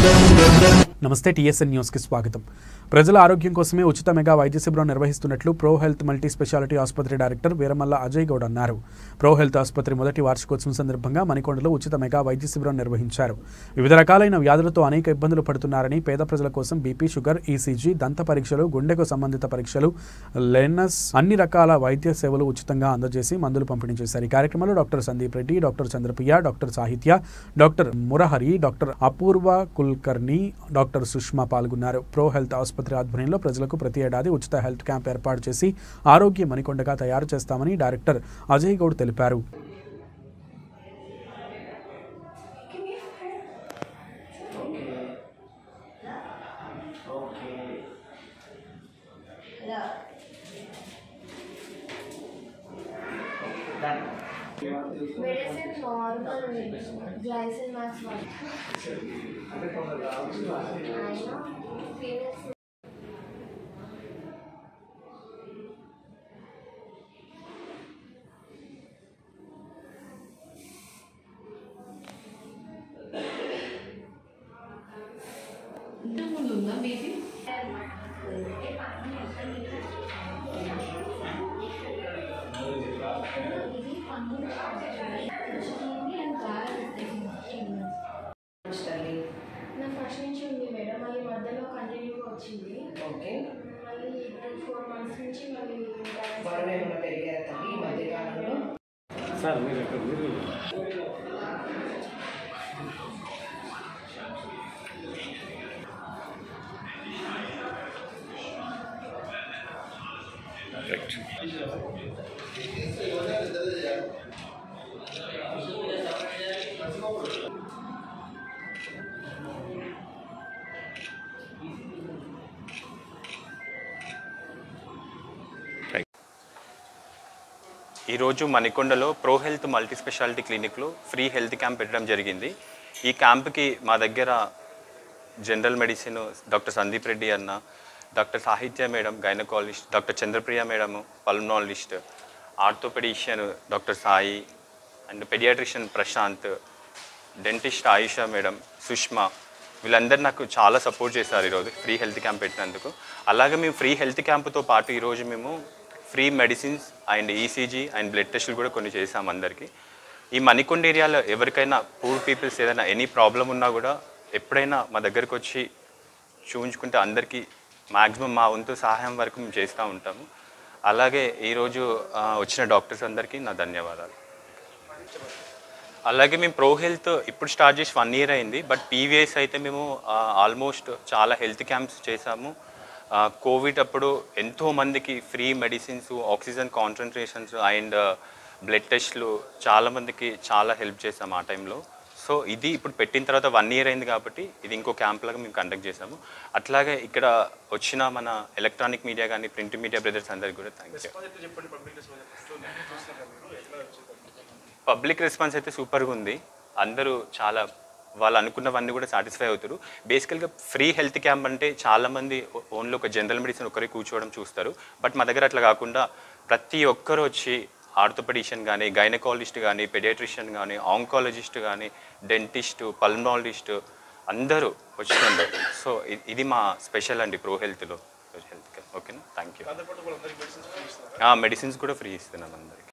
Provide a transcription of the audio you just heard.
నమస్తే టీఎస్ఎన్ న్యూస్కి స్వాగతం ప్రజల ఆరోగ్యం కోసమే ఉచిత మెగా వైద్య శిబిరం నిర్వహిస్తున్నట్లు ప్రో హెల్త్ మల్టీ స్పెషాలిటీ ఆసుపత్రి డైరెక్టర్ వీరమల్ల అజయ్ గౌడ్ అన్నారు ప్రో హెల్త్ ఆసుపత్రి మొదటి వార్షికోత్సవం సందర్భంగా మణికొండలో ఉచిత మెగా వైద్య శిబిరం నిర్వహించారు వివిధ రకాలైన వ్యాధులతో అనేక ఇబ్బందులు పడుతున్నారని పేద ప్రజల కోసం బీపీ షుగర్ ఈసీజీ దంత పరీక్షలు గుండెకు సంబంధిత పరీక్షలు లెన్నస్ అన్ని రకాల వైద్య సేవలు ఉచితంగా అందజేసి మందులు పంపిణీ చేశారు ఈ కార్యక్రమంలో doctor Sandeep Reddy doctor Chandrapriya doctor Sahitya doctor Murahari doctor Apoorva Kulkarni doctor Sushma పాల్గొన్నారు ప్రో హెల్త్ ఆసుపత్రి ఆధ్వర్యంలో ప్రజలకు ప్రతి ఏడాది ఉచిత హెల్త్ క్యాంప్ ఏర్పాటు చేసి ఆరోగ్య మణికొండగా తయారు చేస్తామని డైరెక్టర్ అజయ్ గౌడ్ తెలిపారు మెడిసిన్ నార్మల్ గ్లైసిన్ మాక్స్ ఆయన ఫీనస్ ఇంతకుముందు ఉందా బీపీ తల్లి నా ఫస్ట్ నుంచి ఉంది మేడం మళ్ళీ మధ్యలో కంటిన్యూగా వచ్చింది ఓకే మళ్ళీ ఇప్పుడు ఫోర్ మంత్స్ నుంచి మళ్ళీ బరువు ఏమైనా పెరిగారా తల్లి ఈ మధ్య కాలంలో ఈరోజు మణికొండలో ప్రో హెల్త్ మల్టీ స్పెషాలిటీ క్లినిక్లో ఫ్రీ హెల్త్ క్యాంప్ పెట్టడం జరిగింది ఈ క్యాంప్కి మా దగ్గర general medicine doctor Sandeep Reddy అన్న doctor Sahitya madam gynaecologist doctor Chandrapriya madam pulmonologist orthopaedician doctor Sai and paediatrician Prashanth dentist Ayusha madam Sushma వీళ్ళందరూ నాకు చాలా సపోర్ట్ చేశారు ఈరోజు ఫ్రీ హెల్త్ క్యాంప్ పెట్టినందుకు అలాగే మేము ఫ్రీ హెల్త్ క్యాంప్తో పాటు ఈరోజు మేము free medicines and ECG and blood టెస్టులు కూడా కొన్ని చేసాం అందరికీ ఈ మణికొండ ఏరియాలో ఎవరికైనా పూర్ పీపుల్స్ ఏదైనా ఎనీ ప్రాబ్లం ఉన్నా కూడా ఎప్పుడైనా మా దగ్గరకు వచ్చి చూపించుకుంటే అందరికీ మ్యాక్సిమం మా వంతు సహాయం వరకు మేము చేస్తూ ఉంటాము అలాగే ఈరోజు ఆ, వచ్చిన డాక్టర్స్ అందరికీ నా ధన్యవాదాలు అలాగే మేము ప్రో హెల్త్ ఇప్పుడు స్టార్ట్ చేసి వన్ ఇయర్ అయింది బట్ పీవీఎస్ అయితే మేము ఆల్మోస్ట్ చాలా హెల్త్ క్యాంప్స్ చేసాము ఆ, కోవిడ్ అప్పుడు ఎంతో మందికి free medicines oxygen concentrations and blood టెస్ట్లు చాలా మందికి చాలా హెల్ప్ చేసాం ఆ టైంలో సో ఇది ఇప్పుడు పెట్టిన తర్వాత వన్ ఇయర్ అయింది కాబట్టి ఇది ఇంకో క్యాంప్ లాగా మేము కండక్ట్ చేసాము అట్లాగే ఇక్కడ వచ్చిన మన ఎలక్ట్రానిక్ మీడియా కానీ ప్రింట్ మీడియా బ్రదర్స్ అందరికి కూడా థ్యాంక్ యూ పబ్లిక్ రెస్పాన్స్ అయితే సూపర్గా ఉంది అందరూ చాలా వాళ్ళు అనుకున్నవన్నీ కూడా సాటిస్ఫై అవుతారు బేసికల్గా ఫ్రీ హెల్త్ క్యాంప్ అంటే చాలామంది ఓన్లీ ఒక జనరల్ మెడిసిన్ ఒకరే కూర్చోవడం చూస్తారు బట్ మా దగ్గర అట్లా కాకుండా ప్రతి ఒక్కరు వచ్చి ఆర్థోపెడిషియన్ కానీ గైనకాలజిస్ట్ కానీ పెడియాట్రిషియన్ కానీ ఆంకాలజిస్ట్ కానీ డెంటిస్ట్ పల్మనాలజిస్ట్ అందరూ వచ్చినారు సో ఇ- ఇది మా స్పెషల్ అండి ప్రో హెల్త్లో హెల్త్ కేర్ ఓకేనా థ్యాంక్ యూ మెడిసిన్స్ కూడా ఫ్రీ ఇస్తున్నాం అందరికి